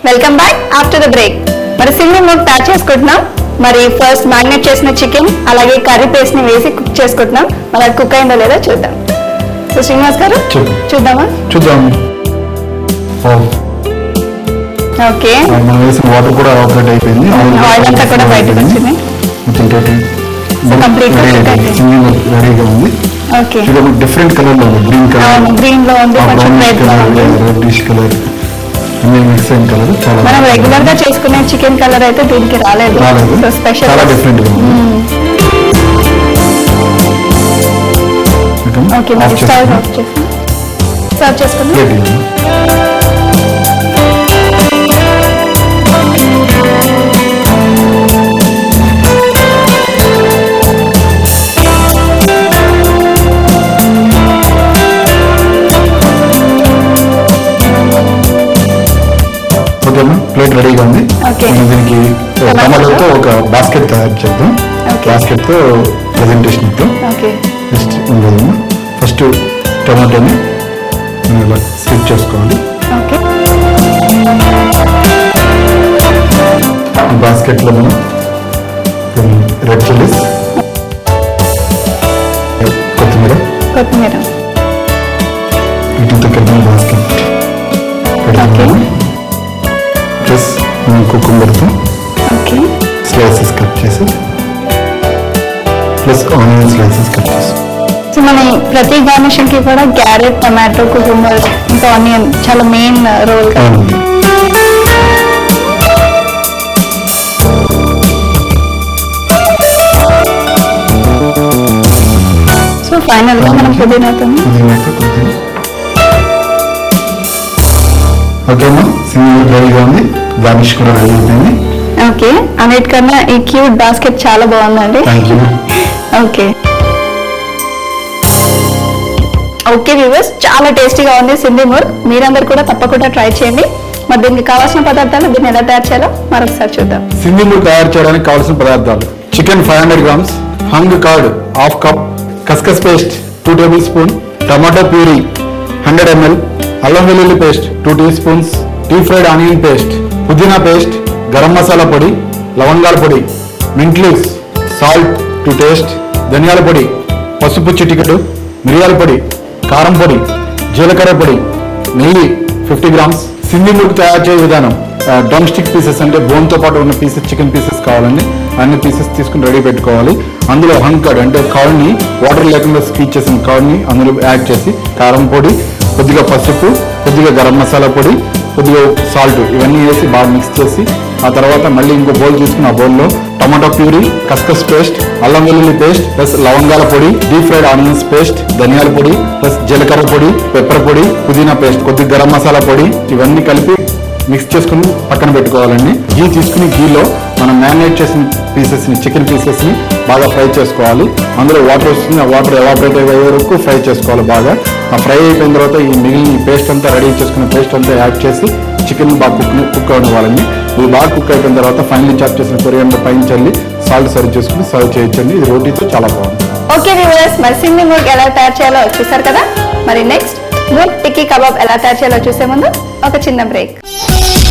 Welcome back after the break మరి single మూక్ తయారు చేసుకుంటున్నాం మరి ఫస్ట్ మ్యాగ్నెట్ చేసిన చికెన్ అలాగే కర్రీ పేస్ట్ ని వేసి కుక్ చేసుకుంటున్నాం మరి అది కుక్ అయిందో లేదో చూద్దాం సో శ్రీనివాస్ గారు చెప్పు. చూద్దామా చూద్దాం ఓ, ఓకే ఆ, మనం వేసిన వాటర్ కూడా ఆపరేట్ అయిపోయింది ఆయిల్ అంతా కూడా బయటకు వచ్చింది మొత్తం టోటల్ complete గా cook అయిపోయింది. సింగిల్ రెడీగా ఉంది ఓకే చూడండి డిఫరెంట్ కలర్ లో ఉంది గ్రీన్ కలర్ అవును గ్రీన్ లో ఉంది కొంచెం రెడ్ లో ఉంది రెడ్డిష్ కలర్ అన్ని మిక్స్ అయిన కలర్ చాలా మనం రెగ్యులర్ గా చేసుకునే చికెన్ కలర్ అయితే దీనికి రాలేదు రాలేదు సో స్పెషల్ చాలా డిఫరెంట్ గా ఉంది ఓకే మరి స్టవ్ ఆఫ్ చేసి సర్వ్ చేసుకుందాం రెడీ ఓకేమ్మా ప్లేట్ రెడీగా ఉంది Okay. మనం దీనికి టమాటో. టమాటోతో ఒక బాస్కెట్ తయారు చేద్దాం Okay. బాస్కెట్ తో ప్రెజెంటేషన్ ఇద్దాం ఓకే నెక్స్ట్ ఉండదమ్మా ఫస్ట్ టమాటోని మనం ఇలా స్కిప్ చేసుకోవాలి ఓకే ఈ బాస్కెట్లో మనం రెడ్ చిల్లీస్ కొత్తిమీర కొత్తిమీర వీటితో కలిపిన బాస్కెట్ పెడుతున్నాము ప్లస్ కుకుంబర్తో ఓకే స్లైసెస్ కట్ చేసి ప్లస్ ఆనియన్ స్లైసెస్ కట్ చేసి సో మన ప్రతి గార్నిషింగ్ కి కూడా క్యారెట్ టమాటో కుకుంబర్ ఇంకా ఆనియన్ చాలా మెయిన్ రోల్ అవును. సో ఫైనల్ గా మనం పుదీనాతో పుదీనాతో కొద్దిగా ఓకేమ్మా సింగిల్ రెడీగా ఉంది గార్నిష్ కూడా రెడీ అయిపోయింది ఓకే అన్నిటికన్నా ఈ క్యూట్ బాస్కెట్ చాలా బాగుందండి thank you okay okay viewers చాలా టేస్టీగా ఉంది సింధి ముర్గ్ మీరందరూ కూడా తప్పకుండా ట్రై చేయండి మరి దీనికి కావాల్సిన పదార్థాలు దీన్ని ఎలా తయారు చేయాలో మరొకసారి చూద్దాం సింగిల్ తయారు చేయడానికి కావాల్సిన పదార్థాలు chicken five hundred grams hung curd half cup కస్కస్ paste two tablespoon tomato puree hundred ML అల్లం వెల్లుల్లి paste two teaspoons deep fried onion paste పుదీనా పేస్ట్ గరం మసాలా పొడి లవంగాల పొడి mint leaves salt to taste ధనియాల పొడి పసుపు చిటికెడు మిరియాల పొడి కారం పొడి జీలకర్ర పొడి నెయ్యి ఫిఫ్టీ గ్రామ్స్ సింధి ముగ్ తయారు చేసే విధానం డ్రమ్ స్టిక్ పీసెస్ అంటే బోన్ తో పాటు ఉన్న పీసెస్ చికెన్ పీసెస్ కావాలండి అన్ని పీసెస్ తీసుకుని రెడీ పెట్టుకోవాలి అందులో హంకర్డ్ అంటే కర్డ్ని వాటర్ లేకుండా స్క్వీజ్ చేసిన కర్డ్ని అందులో యాడ్ చేసి కారం పొడి కొద్దిగా పసుపు కొద్దిగా గరం మసాలా పొడి కొద్దిగా సాల్ట్ ఇవన్నీ వేసి బాగా మిక్స్ చేసి ఆ తర్వాత మళ్ళీ ఇంకో బౌల్ తీసుకుని ఆ బౌల్లో టమాటో ప్యూరీ కస్కస్ పేస్ట్ అల్లం వెల్లుల్లి పేస్ట్ ప్లస్ లవంగాల పొడి డీప్ ఫ్రైడ్ ఆనియన్స్ పేస్ట్ ధనియాల పొడి ప్లస్ జీలకర్ర పొడి పెప్పర్ పొడి పుదీనా పేస్ట్ కొద్దిగా గరం మసాలా పొడి ఇవన్నీ కలిపి మిక్స్ చేసుకుని పక్కన పెట్టుకోవాలండి గీ తీసుకుని గీలో మనం మ్యారినేట్ చేసిన పీసెస్ ని చికెన్ పీసెస్ ని బాగా ఫ్రై చేసుకోవాలి అందులో వాటర్ వస్తుంది ఆ వాటర్ ఎవాపరేట్ అయ్యే వరకు ఫ్రై చేసుకోవాలి బాగా ఆ ఫ్రై అయిపోయిన తర్వాత ఈ మిగిలిన ఈ పేస్ట్ అంతా రెడీ చేసుకున్న పేస్ట్ అంతా యాడ్ చేసి చికెన్ బాగా కుక్ కుక్ అవ్వాలండి ఇది బాగా కుక్ అయిపోయిన తర్వాత ఫైనల్ చాప్ చేసిన కొరియాండర్ పైన చల్లి సాల్ట్ సర్వ్ చేసుకుని సర్వ్ చేయొచ్చండి ఇది రోటీతో చాలా బాగుంది ఓకే వ్యూవర్స్ మరి సింధి ముర్గ్ ఎలా తయారు చేయాలో చూసారు కదా మరి నెక్స్ట్ మూగ్ టిక్కీ కబాబ్ ఎలా తయారు చేయాలో చూసే ముందు ఒక చిన్న బ్రేక్